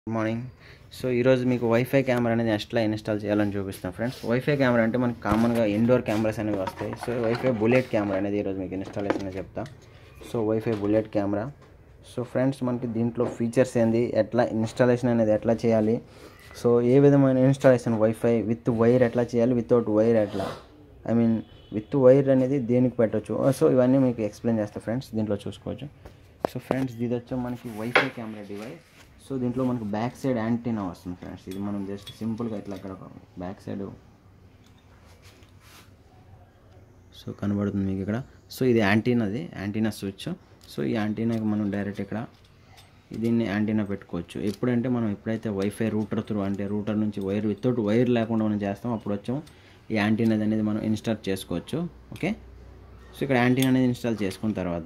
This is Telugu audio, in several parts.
గుడ్ మార్నింగ్ సో ఈరోజు మీకు వైఫై కెమెరా అనేది ఎట్లా ఇన్స్టాల్ చేయాలని చూపిస్తాను ఫ్రెండ్స్ వైఫై కెమెరా అంటే మనకి కామన్గా ఇండోర్ కెమెరాస్ అనేవి వస్తాయి సో వైఫై బుల్లెట్ కెమెరా అనేది ఈరోజు మీకు ఇన్స్టాలేషన్ అనేది చెప్తా so wifi bullet camera so friends మనకి దీంట్లో ఫీచర్స్ ఏంది ఎట్లా ఇన్స్టాలేషన్ అనేది ఎట్లా చేయాలి సో ఏ విధమైన ఇన్స్టాలేషన్ వైఫై విత్ వైర్ ఎట్లా చేయాలి వితౌట్ వైర్ ఎట్లా ఐ మీన్ విత్ వైర్ అనేది దేనికి పెట్టచ్చు సో ఇవన్నీ మీకు ఎక్స్ప్లెయిన్ చేస్తా ఫ్రెండ్స్ దీంట్లో చూసుకోవచ్చు సో ఫ్రెండ్స్ ఇది వచ్చి మనకి వైఫై కెమెరా డివైస్ సో దీంట్లో మనకి బ్యాక్ సైడ్ యాంటీనా వస్తుంది ఫ్రెండ్స్ ఇది మనం జస్ట్ సింపుల్గా ఇట్లా అక్కడ బ్యాక్ సైడ్ సో కనబడుతుంది మీకు ఇక్కడ సో ఇది యాంటీనాది యాంటీనా స్విచ్ సో ఈ యాంటీనాకి మనం డైరెక్ట్ ఇక్కడ దీన్ని యాంటీనా పెట్టుకోవచ్చు ఎప్పుడంటే మనం ఎప్పుడైతే వైఫై రూటర్ త్రూ అంటే రూటర్ నుంచి వైర్ వితౌట్ వైర్ లేకుండా మనం చేస్తాం అప్పుడు వచ్చాం ఈ యాంటీనా అనేది మనం ఇన్స్టాల్ చేసుకోవచ్చు ఓకే సో ఇక్కడ యాంటీనా అనేది ఇన్స్టాల్ చేసుకున్న తర్వాత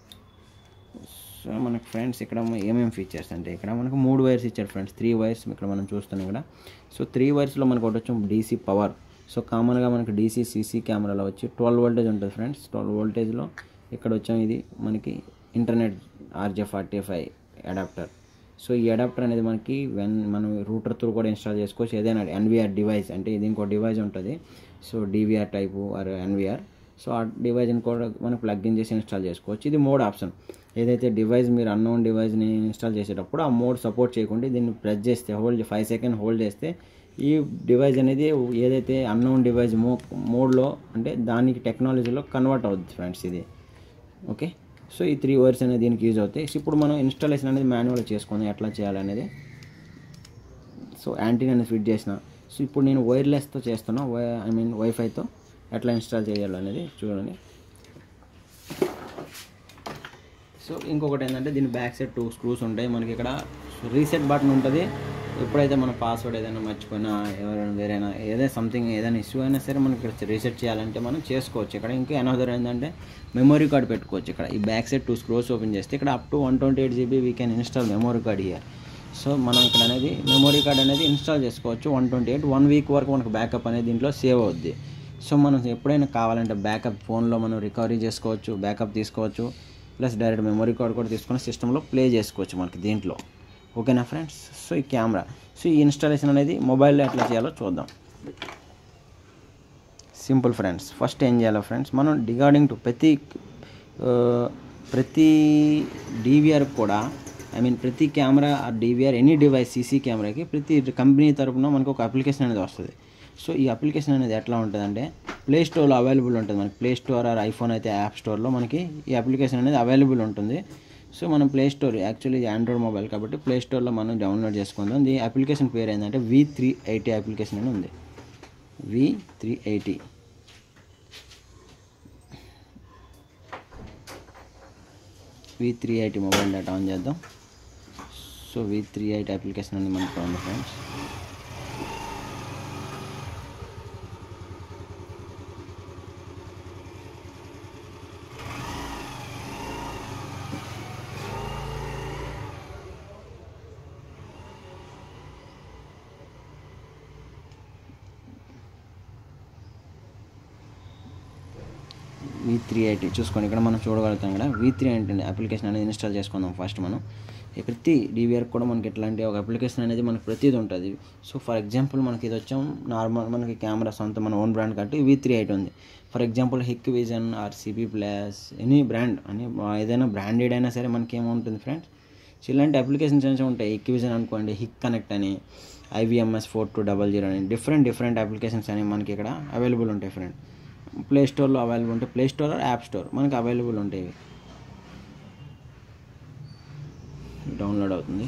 సో మనకు ఫ్రెండ్స్ ఇక్కడ ఏమేమి ఫీచర్స్ అంటే ఇక్కడ మనకు మూడు వైర్స్ ఇచ్చారు ఫ్రెండ్స్ త్రీ వైర్స్ ఇక్కడ మనం చూస్తున్నాం ఇక్కడ సో త్రీ వైర్స్లో మనకు ఒకటి వచ్చి డీసీ పవర్ సో కామన్గా మనకి డీసీ సీసీ కెమెరాలో వచ్చి ట్వెల్వ్ వోల్టేజ్ ఉంటుంది ఫ్రెండ్స్ ట్వెల్వ్ వోల్టేజ్లో ఇక్కడ వచ్చాం ఇది మనకి internet RJ forty five adapter so ఈ అడాప్టర్ అనేది మనకి వెన్ మనం రూటర్ త్రూ కూడా ఇన్స్టాల్ చేసుకోవచ్చు ఏదైనా ఎన్విఆర్ డివైస్ అంటే ఇది ఇంకో డివైస్ ఉంటుంది so DVR type or NVR so ఆ డివైస్ని కూడా మనం ప్లగ్ ఇన్ చేసి ఇన్స్టాల్ చేసుకోవచ్చు ఇది మోడ్ ఆప్షన్ ఏదైతే డివైస్ మీరు అన్నోన్ డివైస్ని ఇన్స్టాల్ చేసేటప్పుడు ఆ మోడ్ సపోర్ట్ చేయకుండా దీన్ని ప్రెస్ చేస్తే హోల్డ్ ఫైవ్ సెకండ్ హోల్డ్ చేస్తే ఈ డివైస్ అనేది ఏదైతే అన్నోన్ డివైస్ మో మోడ్లో అంటే దానికి టెక్నాలజీలో కన్వర్ట్ అవుద్ది ఫ్రెండ్స్ ఇది ఓకే సో ఈ త్రీ వర్డ్స్ అనేది దీనికి యూజ్ అవుతాయి సో ఇప్పుడు మనం ఇన్స్టాలేషన్ అనేది మాన్యువల్ చేసుకుందాం ఎట్లా చేయాలనేది సో యాంటీనా అనేది ఫిట్ చేసిన సో ఇప్పుడు నేను వైర్లెస్తో చేస్తున్నా ఐ మీన్ వైఫైతో ఎట్లా ఇన్స్టాల్ చేయాలనేది చూడండి సో ఇంకొకటి ఏంటంటే దీని బ్యాక్ సైడ్ టూ స్క్రూస్ ఉంటాయి మనకి ఇక్కడ రీసెట్ బటన్ ఉంటుంది ఎప్పుడైతే మన పాస్వర్డ్ ఏదైనా మర్చిపోయినా ఎవరైనా వేరైనా ఏదైనా సంథింగ్ ఏదైనా ఇష్యూ అయినా సరే మనకి ఇక్కడ రీసెట్ చేయాలంటే మనం చేసుకోవచ్చు ఇక్కడ ఇంకా అనదర్ ఏంటంటే మెమరీ కార్డ్ పెట్టుకోవచ్చు ఇక్కడ ఈ back side two screws open చేస్తే ఇక్కడ up to one twenty eight GB we can install memory card here so మనం ఇక్కడ అనేది మెమరీ కార్డ్ అనేది ఇన్స్టాల్ చేసుకోవచ్చు one twenty eight one week వరకు మనకు బ్యాకప్ అనేది దీంట్లో సేవ్ అవుద్ది సో మనం ఎప్పుడైనా కావాలంటే బ్యాకప్ ఫోన్లో మనం రికవరీ చేసుకోవచ్చు బ్యాకప్ తీసుకోవచ్చు ప్లస్ డైరెక్ట్ మెమరీ కార్డ్ కూడా తీసుకొని సిస్టంలో ప్లే చేసుకోవచ్చు మనకి దీంట్లో ఓకేనా ఫ్రెండ్స్ సో ఈ కెమెరా సో ఈ ఇన్స్టాలేషన్ అనేది మొబైల్లో ఎట్లా చేయాలో చూద్దాం సింపుల్ ఫ్రెండ్స్ ఫస్ట్ ఏం చేయాలో ఫ్రెండ్స్ మనం డిగార్డింగ్ టు ప్రతి ప్రతి డీవీఆర్ కూడా ఐ మీన్ ప్రతి కెమెరా ఆ డీవీఆర్ ఎనీ డివైస్ సీసీ కెమెరాకి ప్రతి కంపెనీ తరపున మనకు ఒక అప్లికేషన్ అనేది వస్తుంది సో ఈ అప్లికేషన్ అనేది ఎట్లా ఉంటుందంటే ప్లే స్టోర్లో అవైలబుల్ ఉంటుంది మనకి ప్లే స్టోర్ ఆర్ ఐఫోన్ అయితే యాప్ స్టోర్లో మనకి ఈ అప్లికేషన్ అనేది అవైలబుల్ ఉంటుంది సో మనం play store actually Android mobile కాబట్టి ప్లే స్టోర్లో మనం డౌన్లోడ్ చేసుకుందాం ఈ అప్లికేషన్ పేరు ఏంటంటే వి త్రీ ఎయిటీ అప్లికేషన్ అని ఉంది V three eighty V three eighty mobile data on చేద్దాం so V three eight application అనేది మనకు ఉంది ఫ్రెండ్స్ వి త్రీ ఎయిటీ చూసుకోండి ఇక్కడ మనం చూడగలుగుతాం ఇక్కడ వి త్రీ ఎయిటీ అప్లికేషన్ అనేది ఇన్స్టాల్ చేసుకుందాం ఫస్ట్ మనం ఈ ప్రతి డివిఆర్ కూడా మనకి ఎట్లాంటి ఒక అప్లికేషన్ అనేది మనకి ప్రతిది ఉంటుంది సో ఫర్ ఎగ్జాంపుల్ మనకి ఇది వచ్చాం నార్మల్ మనకి కెమెరా సొంత మన ఓన్ బ్రాండ్ కాబట్టి వి త్రీ ఎయిట్ ఉంది for example Hikvision or CB plus any brand అని ఏదైనా బ్రాండెడ్ అయినా సరే మనకి ఏముంటుంది ఫ్రెండ్స్ సో ఇలాంటి అప్లికేషన్స్ అనేవి ఉంటాయి హిక్ విజన్ అనుకోండి హిక్ కనెక్ట్ అని IVMS four two double zero అని డిఫరెంట్ డిఫరెంట్ అప్లికేషన్స్ అనేవి మనకి ఇక్కడ అవైలబుల్ ఉంటాయి ఫ్రెండ్ ప్లే స్టోర్లో అవైలబుల్ ఉంటాయి ప్లే స్టోర్ యాప్ స్టోర్ మనకి అవైలబుల్ ఉంటాయి డౌన్లోడ్ అవుతుంది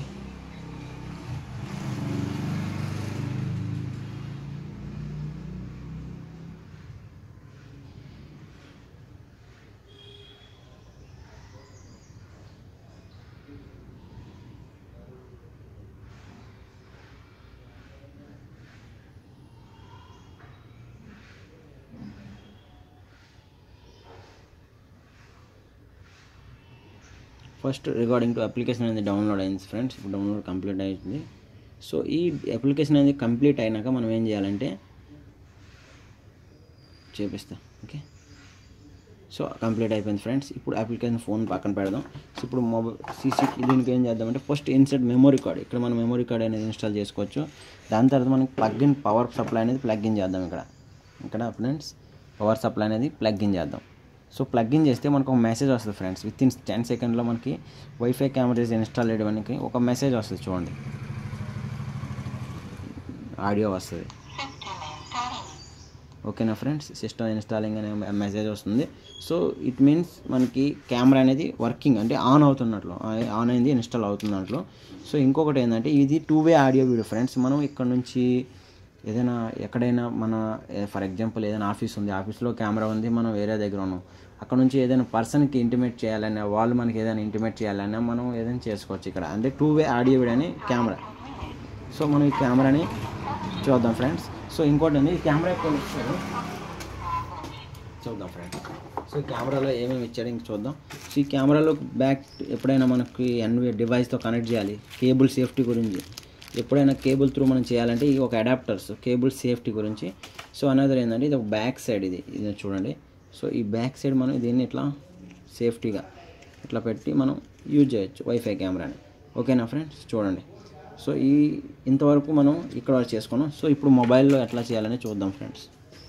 ఫస్ట్ రిగార్డింగ్ టు అప్లికేషన్ అనేది డౌన్లోడ్ అయింది ఫ్రెండ్స్ ఇప్పుడు డౌన్లోడ్ కంప్లీట్ అయింది సో ఈ అప్లికేషన్ అనేది కంప్లీట్ అయినాక మనం ఏం చేయాలంటే చూపిస్తా ఓకే సో కంప్లీట్ అయిపోయింది ఫ్రెండ్స్ ఇప్పుడు అప్లికేషన్ ఫోన్ పక్కన పెడదాం సో ఇప్పుడు మొబైల్ సీసీ దీనికి ఏం చేద్దామంటే ఫస్ట్ ఇన్సెట్ మెమరీ కార్డ్ ఇక్కడ మనం మెమరీ కార్డ్ అనేది ఇన్స్టాల్ చేసుకోవచ్చు దాని తర్వాత మనకి ప్లగ్ ఇన్ పవర్ సప్లై అనేది ప్లగ్ ఇన్ చేద్దాం ఇక్కడ ఇక్కడ ఫ్రెండ్స్ పవర్ సప్లై అనేది ప్లగ్ ఇన్ చేద్దాం సో ప్లగ్ ఇన్ చేస్తే మనకు ఒక మెసేజ్ వస్తుంది ఫ్రెండ్స్ విత్ ఇన్ టెన్ సెకండ్లో మనకి వైఫై కెమెరాస్ ఇన్స్టాల్ చేయడానికి ఒక మెసేజ్ వస్తుంది చూడండి ఆడియో వస్తుంది ఓకేనా ఫ్రెండ్స్ సిస్టమ్ ఇన్స్టాలింగ్ అనే మెసేజ్ వస్తుంది సో ఇట్ మీన్స్ మనకి కెమెరా అనేది వర్కింగ్ అంటే ఆన్ అవుతున్నట్లు ఆన్ అయింది ఇన్స్టాల్ అవుతున్నట్లు సో ఇంకొకటి ఏంటంటే ఇది two way audio video friends మనం ఇక్కడ నుంచి ఏదైనా ఎక్కడైనా మన ఫర్ ఎగ్జాంపుల్ ఏదైనా ఆఫీస్ ఉంది ఆఫీస్లో కెమెరా ఉంది మనం వేరే దగ్గర ఉన్నాం అక్కడ నుంచి ఏదైనా పర్సన్కి ఇంటిమేట్ చేయాలన్నా వాళ్ళు మనకి ఏదైనా ఇంటిమేట్ చేయాలన్నా మనం ఏదైనా చేసుకోవచ్చు ఇక్కడ అంటే టూ వే ఆడియో వీడియో అని కెమెరా సో మనం ఈ కెమెరాని చూద్దాం ఫ్రెండ్స్ సో ఇంకోటి ఉంది ఈ కెమెరా ఎక్కడ ఇచ్చాడు చూద్దాం ఫ్రెండ్స్ సో ఈ కెమెరాలో ఏమేమి ఇచ్చాడు ఇంక చూద్దాం సో ఈ కెమెరాలో బ్యాక్ ఎప్పుడైనా మనకి ఎన్వి డివైస్తో కనెక్ట్ చేయాలి కేబుల్ సేఫ్టీ గురించి ఎప్పుడైనా కేబుల్ త్రూ మనం చేయాలంటే ఈ ఒక అడాప్టర్స్ కేబుల్ సేఫ్టీ గురించి సో అనదర్ ఏంటంటే ఇది ఒక బ్యాక్ సైడ్ ఇది ఇది చూడండి సో ఈ బ్యాక్ సైడ్ మనం దీన్ని ఇట్లా సేఫ్టీగా ఇట్లా పెట్టి మనం యూజ్ చేయొచ్చు వైఫై కెమెరాని ఓకేనా ఫ్రెండ్స్ చూడండి సో ఈ ఇంతవరకు మనం ఇక్కడ వరకు చేసుకున్నాం సో ఇప్పుడు మొబైల్లో ఎట్లా చేయాలని చూద్దాం ఫ్రెండ్స్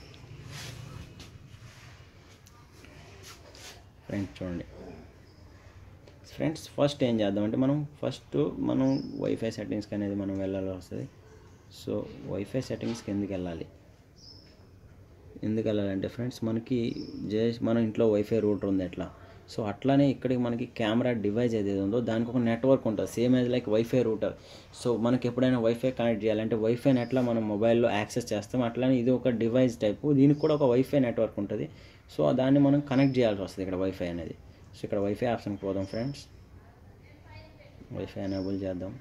ఫ్రెండ్స్ చూడండి ఫ్రెండ్స్ ఫస్ట్ ఏం చేద్దామంటే మనం ఫస్ట్ మనం వైఫై సెట్టింగ్స్కి అనేది మనం వెళ్ళాల్సి వస్తుంది సో వైఫై సెట్టింగ్స్కి ఎందుకు వెళ్ళాలి ఎందుకు వెళ్ళాలంటే ఫ్రెండ్స్ మనకి జస్ట్ మన ఇంట్లో వైఫై రూటర్ ఉంది ఎట్లా సో అట్లానే ఇక్కడికి మనకి కెమెరా డివైస్ ఏదైతే ఉందో దానికి ఒక నెట్వర్క్ ఉంటుంది same as like wifi router so మనకి ఎప్పుడైనా వైఫై కనెక్ట్ చేయాలంటే వైఫైని ఎట్లా మనం మొబైల్లో యాక్సెస్ చేస్తాం అట్లానే ఇది ఒక డివైస్ టైపు దీనికి కూడా ఒక వైఫై నెట్వర్క్ ఉంటుంది సో దాన్ని మనం కనెక్ట్ చేయాల్సి వస్తుంది ఇక్కడ వైఫై అనేది సో ఇక్కడ వైఫై ఆప్షన్కి పోదాం ఫ్రెండ్స్ వైఫై ఎనేబుల్ చేద్దాం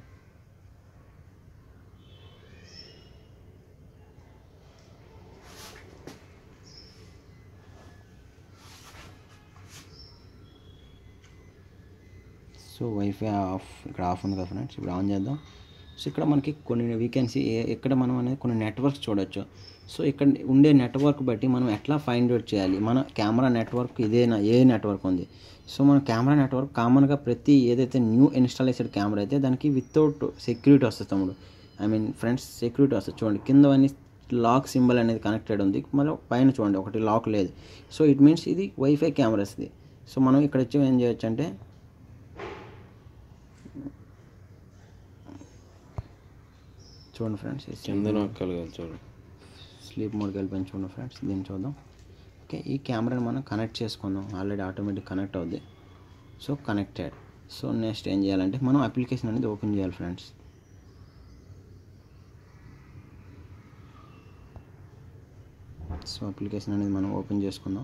సో వైఫై ఆఫ్ ఇక్కడ ఆఫ్ ఉంది కదా ఫ్రెండ్స్ ఇప్పుడు ఆన్ చేద్దాం సో ఇక్కడ మనకి కొన్ని వీకెన్సీ ఎక్కడ మనం అనేది కొన్ని నెట్వర్క్స్ చూడొచ్చు సో ఇక్కడ ఉండే నెట్వర్క్ బట్టి మనం ఎట్లా ఫైండ్ అవుట్ చేయాలి మన కెమెరా నెట్వర్క్ ఇదేనా ఏ నెట్వర్క్ ఉంది సో మన కెమెరా నెట్వర్క్ కామన్గా ప్రతి ఏదైతే న్యూ ఇన్స్టాల్ చేసే కెమెరా అయితే దానికి వితౌట్ సెక్యూరిటీ వస్తుంది తమ్ముడు ఐ మీన్ ఫ్రెండ్స్ సెక్యూరిటీ వస్తుంది చూడండి కింద అన్ని లాక్ సింబల్ అనేది కనెక్టెడ్ ఉంది మళ్ళీ పైన చూడండి ఒకటి లాక్ లేదు సో ఇట్ మీన్స్ ఇది వైఫై కెమెరాస్ ఇది సో మనం ఇక్కడ వచ్చి ఏం చేయొచ్చు అంటే చూడండి ఫ్రెండ్స్ కింద నొక్కాలి కదా చూడు స్లీప్ మోడ్కి వెళ్ళిపోయింది చూడండి ఫ్రెండ్స్ దీన్ని చూద్దాం ఓకే ఈ కెమెరాని మనం కనెక్ట్ చేసుకుందాం ఆల్రెడీ ఆటోమేటిక్ కనెక్ట్ అవుద్ది సో కనెక్టెడ్ సో నెక్స్ట్ ఏం చేయాలంటే మనం అప్లికేషన్ అనేది ఓపెన్ చేయాలి ఫ్రెండ్స్ సో అప్లికేషన్ అనేది మనం ఓపెన్ చేసుకుందాం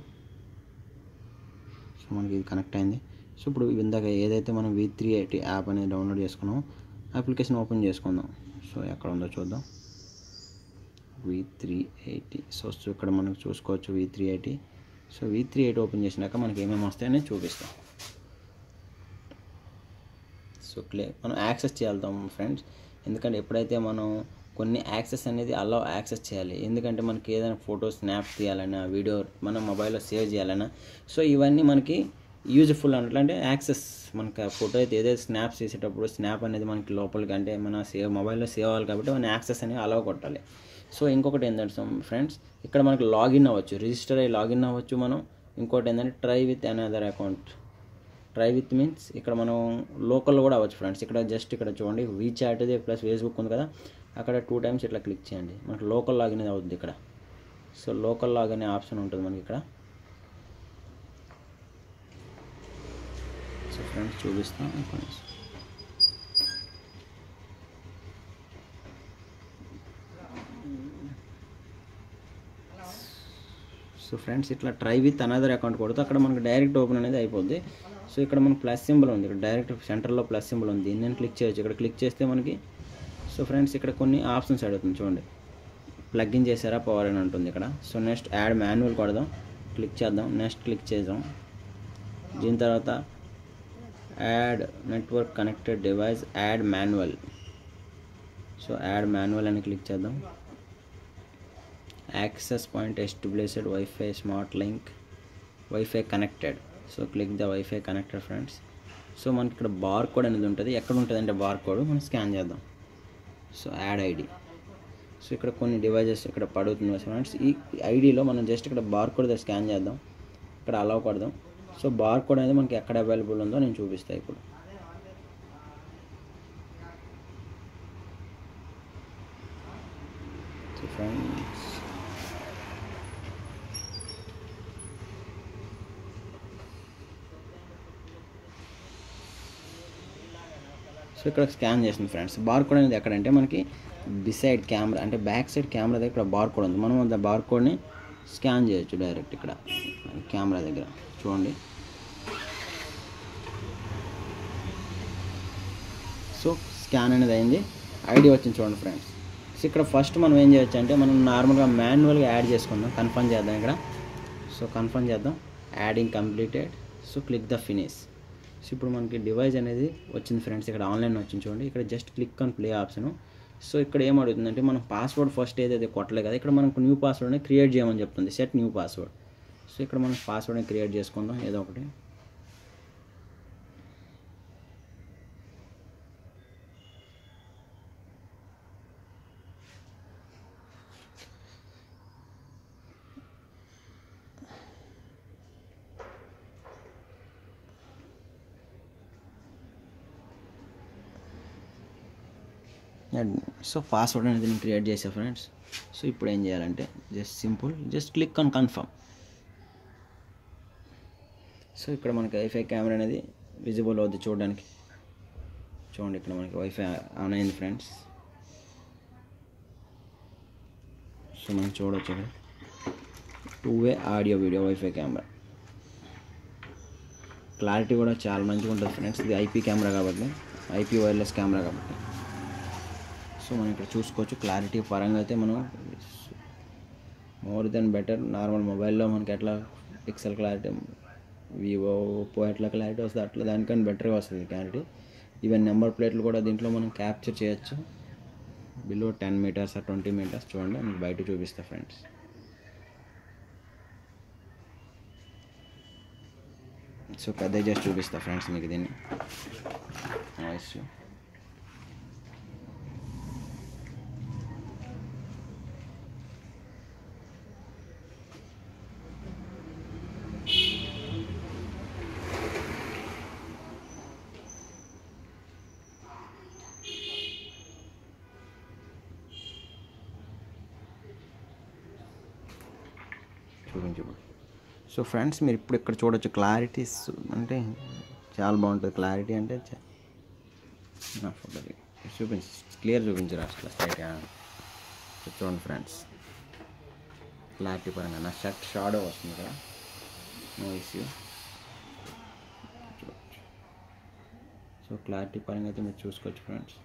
సో మనకి ఇది కనెక్ట్ అయింది సో ఇప్పుడు ఇందాక ఏదైతే మనం వి త్రీ ఎయిటీ యాప్ అనేది డౌన్లోడ్ చేసుకున్నామో అప్లికేషన్ ఓపెన్ చేసుకుందాం సో ఎక్కడ ఉందో చూద్దాం V three eighty so so ఇక్కడ మనకు చూసుకోవచ్చు V three eighty so V three eighty open చేసినాక మనకి ఏమేమి వస్తాయని చూపిస్తాం సో క్లే మనం యాక్సెస్ చేయాలి ఫ్రెండ్స్ ఎందుకంటే ఎప్పుడైతే మనం కొన్ని యాక్సెస్ అనేది అలా యాక్సెస్ చేయాలి ఎందుకంటే మనకి ఏదైనా ఫోటో స్నాప్ తీయాలన్నా వీడియో మన మొబైల్లో సేవ్ చేయాలన్నా సో ఇవన్నీ మనకి యూజ్ఫుల్ అన్నట్లు అంటే యాక్సెస్ మనకి ఆ ఫోటో అయితే ఏదైతే స్నాప్స్ తీసేటప్పుడు స్నాప్ అనేది మనకి లోపలికి అంటే మన సేవ్ మొబైల్లో సేవ్ అవ్వాలి కాబట్టి మన యాక్సెస్ అనేది అలవ్ కొట్టాలి సో ఇంకొకటి ఏంటంటే ఫ్రెండ్స్ ఇక్కడ మనకి లాగిన్ అవ్వచ్చు రిజిస్టర్ అయ్యి లాగిన్ అవ్వచ్చు మనం ఇంకోటి ఏంటంటే try with another account try with means ఇక్కడ మనం లోకల్లో కూడా అవ్వచ్చు ఫ్రెండ్స్ ఇక్కడ జస్ట్ ఇక్కడ చూడండి వీచాట్ది ప్లస్ ఫేస్బుక్ ఉంది కదా అక్కడ టూ టైమ్స్ ఇట్లా క్లిక్ చేయండి మనకి లోకల్ లాగిన్ అనేది అవుతుంది ఇక్కడ సో లోకల్ లాగిన్ అనే ఆప్షన్ ఉంటుంది మనకి ఇక్కడ సో ఫ్రెండ్స్ చూపిస్తాం ఫ్రెండ్స్ సో ఫ్రెండ్స్ ఇట్లా ట్రై విత్ అనదర్ అకౌంట్ కొడితే అక్కడ మనకు డైరెక్ట్ ఓపెన్ అనేది అయిపోద్ది సో ఇక్కడ మనకు ప్లస్ సింబల్ ఉంది ఇక్కడ డైరెక్ట్ సెంటర్లో ప్లస్ సింబల్ ఉంది నేను క్లిక్ చేయొచ్చు ఇక్కడ క్లిక్ చేస్తే మనకి సో ఫ్రెండ్స్ ఇక్కడ కొన్ని ఆప్షన్స్ అడుగుతుంది చూడండి ప్లగ్ ఇన్ చేశారా పవర్ అని ఉంటుంది ఇక్కడ సో నెక్స్ట్ యాడ్ మాన్యువల్ కొడదాం క్లిక్ చేద్దాం నెక్స్ట్ క్లిక్ చేద్దాం దీని తర్వాత add network connected device add manual so add manual అని క్లిక్ చేద్దాం access point established wifi smart link wifi connected so click the wifi connected friends so మనకి ఇక్కడ బార్ కోడ్ అనేది ఉంటుంది ఎక్కడ ఉంటుంది అంటే బార్ కోడ్ మనం స్కాన్ చేద్దాం సో యాడ్ ఐడి సో ఇక్కడ కొన్ని డివైజెస్ ఇక్కడ పడుతుంది ఫ్రెండ్స్ ఈ ఐడిలో మనం జస్ట్ ఇక్కడ బార్ కోడ్ స్కాన్ చేద్దాం ఇక్కడ అలౌ కొడదాం సో బార్ కోడ్ అనేది మనకి ఎక్కడ అవైలబుల్ ఉందో నేను చూపిస్తాను ఇప్పుడు సో ఫ్రెండ్స్ సో ఇక్కడ స్కాన్ చేసింది ఫ్రెండ్స్ బార్ కోడ్ అనేది ఎక్కడంటే మనకి బిసైడ్ కెమెరా అంటే బ్యాక్ సైడ్ కెమెరా దగ్గర ఇక్కడ బార్ కోడ్ ఉంది మనం ఆ బార్ కోడ్ని స్కాన్ చేయొచ్చు డైరెక్ట్ ఇక్కడ కెమెరా దగ్గర చూడండి సో స్కాన్ అనేది అయింది ఐడి వచ్చింది చూడండి ఫ్రెండ్స్ సో ఇక్కడ ఫస్ట్ మనం ఏం చేయొచ్చు అంటే మనం నార్మల్గా మాన్యువల్గా యాడ్ చేసుకుందాం కన్ఫర్మ్ చేద్దాం ఇక్కడ సో కన్ఫర్మ్ చేద్దాం adding completed so click the finish so ఇప్పుడు మనకి డివైస్ అనేది వచ్చింది ఫ్రెండ్స్ ఇక్కడ ఆన్లైన్ వచ్చింది చూడండి ఇక్కడ just click on play option so ఇక్కడ ఏం అడుగుతుందంటే మనం పాస్వర్డ్ ఫస్ట్ ఏదైతే కొట్టలే కదా ఇక్కడ మనకు న్యూ పాస్వర్డ్ని క్రియేట్ చేయమని చెప్తుంది సెట్ న్యూ పాస్వర్డ్ సో ఇక్కడ మనం పాస్వర్డ్ని క్రియేట్ చేసుకుందాం ఏదో ఒకటి సో పాస్వర్డ్ అనేది నేను క్రియేట్ చేసా ఫ్రెండ్స్ సో ఇప్పుడు ఏం చేయాలంటే just simple just click on confirm so ఇక్కడ మనకి వైఫై కెమెరా అనేది విజిబుల్ అవుద్ది చూడడానికి చూడండి ఇక్కడ మనకి వైఫై ఆన్ అయింది ఫ్రెండ్స్ సో మనం చూడవచ్చు ఇక్కడ two way audio video wifi camera clarity కూడా చాలా మంచిగా ఉంటుంది ఫ్రెండ్స్ ఇది ఐపీ కెమెరా కాబట్టి ఐపీ వైర్లెస్ కెమెరా కాబట్టి సో మనం ఇక్కడ చూసుకోవచ్చు క్లారిటీ పరంగా అయితే మనం మోర్ దెన్ బెటర్ నార్మల్ మొబైల్లో మనకి ఎట్లా పిక్సెల్ క్లారిటీ వివో ఒప్పో ఎట్లా క్లారిటీ వస్తుంది అట్లా దానికన్నా బెటర్గా వస్తుంది క్లారిటీ ఈవెన్ నెంబర్ ప్లేట్లు కూడా దీంట్లో మనం క్యాప్చర్ చేయొచ్చు below ten metres twenty metres చూడండి మీకు బయట చూపిస్తా ఫ్రెండ్స్ సో పెద్ద చేసి చూపిస్తా ఫ్రెండ్స్ మీకు దీన్ని వాయిస్ చూపించు సో ఫ్రెండ్స్ మీరు ఇప్పుడు ఇక్కడ చూడొచ్చు క్లారిటీ అంటే చాలా బాగుంటుంది క్లారిటీ అంటే చ- నా ఫోటో చూపించు క్లియర్ చూపించరు అసలు స్ట్రైట్ చూడండి ఫ్రెండ్స్ క్లారిటీ పరంగా నా షర్ట్ షాడో వస్తుంది కదా నో ఇష్యూ సో క్లారిటీ పరంగా అయితే మీరు చూసుకోవచ్చు ఫ్రెండ్స్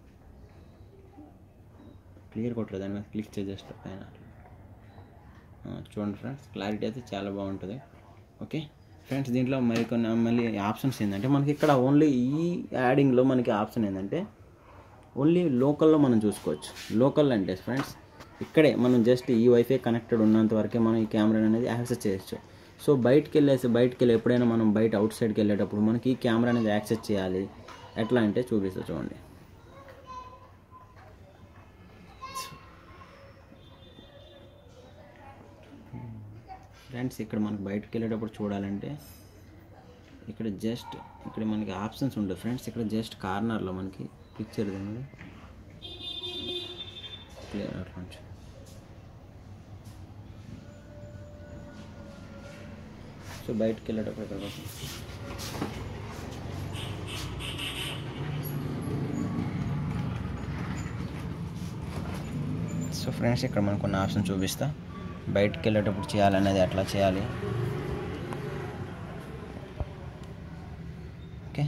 క్లియర్ కొట్టలేదు దాని మీద క్లిక్ చేసేస్తా పైన ఆ, చూడండి ఫ్రెండ్స్ క్లారిటీ అయితే చాలా బాగుంటుంది ఓకే ఫ్రెండ్స్ దీంట్లో మరి కొన్ని మళ్ళీ ఆప్షన్స్ ఏంటంటే మనకి ఇక్కడ ఓన్లీ ఈ యాడింగ్లో మనకి ఆప్షన్ ఏంటంటే ఓన్లీ లోకల్లో మనం చూసుకోవచ్చు లోకల్ అంటే ఫ్రెండ్స్ ఇక్కడే మనం జస్ట్ ఈ వైఫై కనెక్టెడ్ ఉన్నంత వరకే మనం ఈ కెమెరా అనేది యాక్సెస్ చేయొచ్చు సో బయటికి వెళ్ళేసి బయటికి వెళ్ళి ఎప్పుడైనా మనం బయట అవుట్ సైడ్కి వెళ్ళేటప్పుడు మనకి ఈ కెమెరా అనేది యాక్సెస్ చేయాలి ఎట్లా అంటే చూపిస్తా చూడండి ఫ్రెండ్స్ ఇక్కడ మనకి బయటకు వెళ్ళేటప్పుడు చూడాలంటే ఇక్కడ జస్ట్ ఇక్కడ మనకి ఆప్షన్స్ ఉండవు ఫ్రెండ్స్ ఇక్కడ జస్ట్ కార్నర్లో మనకి పిక్చర్ క్లియర్ అట్లా ఉంచు. సో బయటకు వెళ్ళేటప్పుడు ఇక్కడ కోసం సో ఫ్రెండ్స్ ఇక్కడ మనకు కొన్ని ఆప్షన్ చూపిస్తా బయటకు వెళ్ళేటప్పుడు చేయాలనేది ఎట్లా చేయాలి ఓకే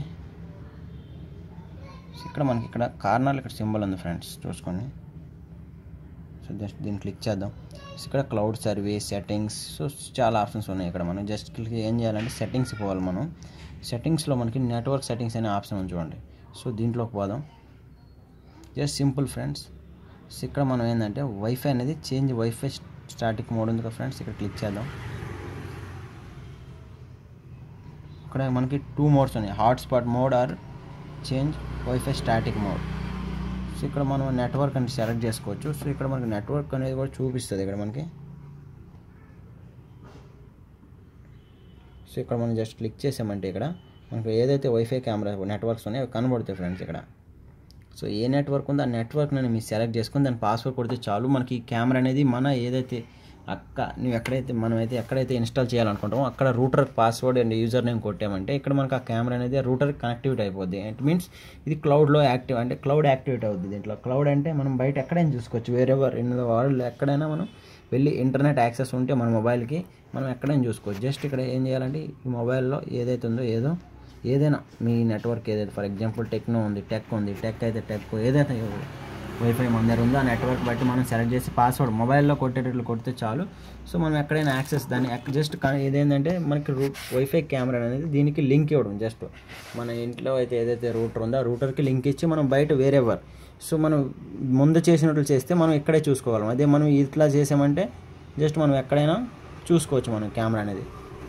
సో ఇక్కడ మనకి ఇక్కడ కార్నర్లో ఇక్కడ సింబల్ ఉంది ఫ్రెండ్స్ చూసుకోండి సో జస్ట్ దీన్ని క్లిక్ చేద్దాం సో ఇక్కడ క్లౌడ్ సర్వీస్ సెట్టింగ్స్ సో చాలా ఆప్షన్స్ ఉన్నాయి ఇక్కడ మనం జస్ట్ క్లిక్ ఏం చేయాలంటే సెట్టింగ్స్కి పోవాలి మనం సెట్టింగ్స్లో మనకి నెట్వర్క్ సెట్టింగ్స్ అనే ఆప్షన్ ఉంది చూడండి సో దీంట్లోకి పోదాం జస్ట్ సింపుల్ ఫ్రెండ్స్ సో ఇక్కడ మనం ఏంటంటే వైఫై అనేది చేంజ్ వైఫై స్టాటిక్ మోడ్ ఉంది కదా ఫ్రెండ్స్ ఇక్కడ క్లిక్ చేద్దాం ఇక్కడ మనకి టూ మోడ్స్ ఉన్నాయి hotspot mode or change wifi static mode so ఇక్కడ మనం నెట్వర్క్ అని సెలెక్ట్ చేసుకోవచ్చు సో ఇక్కడ మనకి నెట్వర్క్ అనేది కూడా చూపిస్తుంది ఇక్కడ మనకి సో ఇక్కడ మనం జస్ట్ క్లిక్ చేసామంటే ఇక్కడ మనకు ఏదైతే వైఫై కెమెరా నెట్వర్క్స్ ఉన్నాయో అవి కనబడతాయి ఫ్రెండ్స్ ఇక్కడ సో ఏ నెట్వర్క్ ఉందో ఆ నెట్వర్క్ నేను మీరు సెలెక్ట్ చేసుకుని దాని పాస్వర్డ్ కొడితే చాలు మనకి ఈ కెమెరా అనేది మన ఏదైతే అక్క నువ్వు ఎక్కడైతే మనం అయితే ఎక్కడైతే ఇన్స్టాల్ చేయాలనుకుంటామో అక్కడ router password and user name కొట్టామంటే ఇక్కడ మనకు ఆ కెమెరా అనేది రూటర్ కనెక్టివిటీ అయిపోద్ది ఇట్ మీన్స్ ఇది క్లౌడ్లో యాక్టివ్ అంటే క్లౌడ్ యాక్టివేట్ అవుద్ది దీంట్లో క్లౌడ్ అంటే మనం బయట ఎక్కడైనా చూసుకోవచ్చు వేరెవర్ ఇన్ ద వరల్డ్ ఎక్కడైనా మనం వెళ్ళి ఇంటర్నెట్ యాక్సెస్ ఉంటే మన మొబైల్కి మనం ఎక్కడైనా చూసుకోవచ్చు జస్ట్ ఇక్కడ ఏం చేయాలంటే ఈ మొబైల్లో ఏదైతే ఉందో ఏదో ఏదైనా మీ నెట్వర్క్ ఏదైతే ఫర్ ఎగ్జాంపుల్ టెక్నో ఉంది టెక్ ఉంది టెక్ అయితే టెక్ ఏదైతే వైఫై మన దగ్గర ఉందో ఆ నెట్వర్క్ బట్టి మనం సెలెక్ట్ చేసి పాస్వర్డ్ మొబైల్లో కొట్టేటట్లు కొడితే చాలు సో మనం ఎక్కడైనా యాక్సెస్ దాన్ని జస్ట్ ఇదేంటంటే మనకి రూ వైఫై కెమెరా అనేది దీనికి లింక్ ఇవ్వడం జస్ట్ మన ఇంట్లో అయితే ఏదైతే రూటర్ ఉందో ఆ రూటర్కి లింక్ ఇచ్చి మనం బయట వేరేవర్ సో మనం ముందు చేసినట్లు చేస్తే మనం ఇక్కడే చూసుకోగలం అదే మనం ఇట్లా చేసామంటే జస్ట్ మనం ఎక్కడైనా చూసుకోవచ్చు మనం కెమెరా అనేది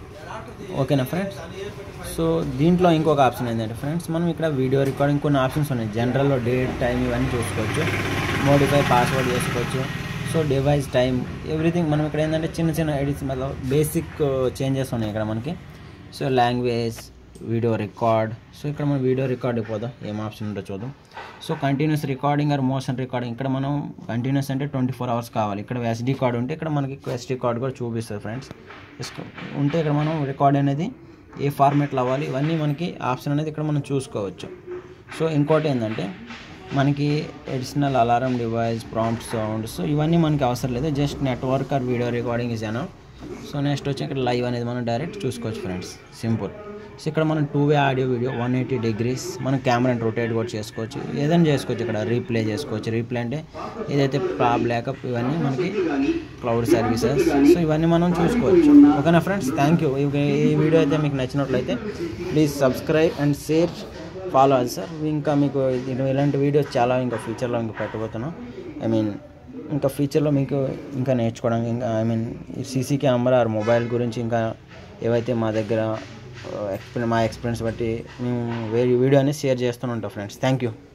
ఓకేనా ఫ్రెండ్స్ సో దీంట్లో ఇంకొక ఆప్షన్ ఏంటంటే ఫ్రెండ్స్ మనం ఇక్కడ వీడియో రికార్డింగ్ కొన్ని ఆప్షన్స్ ఉన్నాయి జనరల్లో డేట్ టైం ఇవన్నీ చూసుకోవచ్చు మోడిఫై పాస్వర్డ్ చేసుకోవచ్చు సో డివైస్ టైం ఎవ్రీథింగ్ మనం ఇక్కడ ఏంటంటే చిన్న చిన్న ఎడిట్స్ మళ్ళీ బేసిక్ చేంజెస్ ఉన్నాయి ఇక్కడ మనకి so language video record so ఇక్కడ మనం వీడియో రికార్డ్ అయిపోదాం ఏం ఆప్షన్ ఉంటుందో చూద్దాం so continuous recording or motion recording ఇక్కడ మనం కంటిన్యూస్ అంటే ట్వంటీ ఫోర్ అవర్స్ కావాలి ఇక్కడ ఎస్డి కార్డ్ ఉంటే ఇక్కడ మనకి ఎస్డి కార్డ్ కూడా చూపిస్తుంది ఫ్రెండ్స్ ఉంటే ఇక్కడ మనం రికార్డ్ అనేది ఏ ఫార్మేట్లో అవ్వాలి ఇవన్నీ మనకి ఆప్షన్ అనేది ఇక్కడ మనం చూసుకోవచ్చు సో ఇంకోటి ఏంటంటే మనకి additional alarm device prompt sound so ఇవన్నీ మనకి అవసరం లేదు just network or video recording is enough so next వచ్చి ఇక్కడ లైవ్ అనేది మనం డైరెక్ట్ చూసుకోవచ్చు ఫ్రెండ్స్ సింపుల్ సో ఇక్కడ మనం two way audio video one eighty degrees మనం కెమెరాని రొటేట్ కూడా చేసుకోవచ్చు ఏదైనా చేసుకోవచ్చు ఇక్కడ రీప్లే చేసుకోవచ్చు రీప్లే అంటే ఏదైతే ప్రాబ్ బ్యాకప్ ఇవన్నీ మనకి క్లౌడ్ సర్వీసెస్ సో ఇవన్నీ మనం చూసుకోవచ్చు ఓకేనా ఫ్రెండ్స్ థ్యాంక్ యూ ఈ వీడియో అయితే మీకు నచ్చినట్లయితే please subscribe and share follow అది సార్ ఇంకా మీకు ఇది- ఇలాంటి వీడియోస్ చాలా ఇంకా ఫ్యూచర్లో ఇంకా పెట్టబోతున్నాం ఐ మీన్ ఇంకా ఫ్యూచర్లో మీకు ఇంకా నేర్చుకోవడానికి ఇంకా I mean CC camera or mobile గురించి ఇంకా ఏవైతే మా దగ్గర ఎక్స్పీరియన్ మా ఎక్స్పీరియన్స్ బట్టి మేము వేరే వీడియో అనేది షేర్ చేస్తూనే ఉంటాం ఫ్రెండ్స్ థ్యాంక్ యూ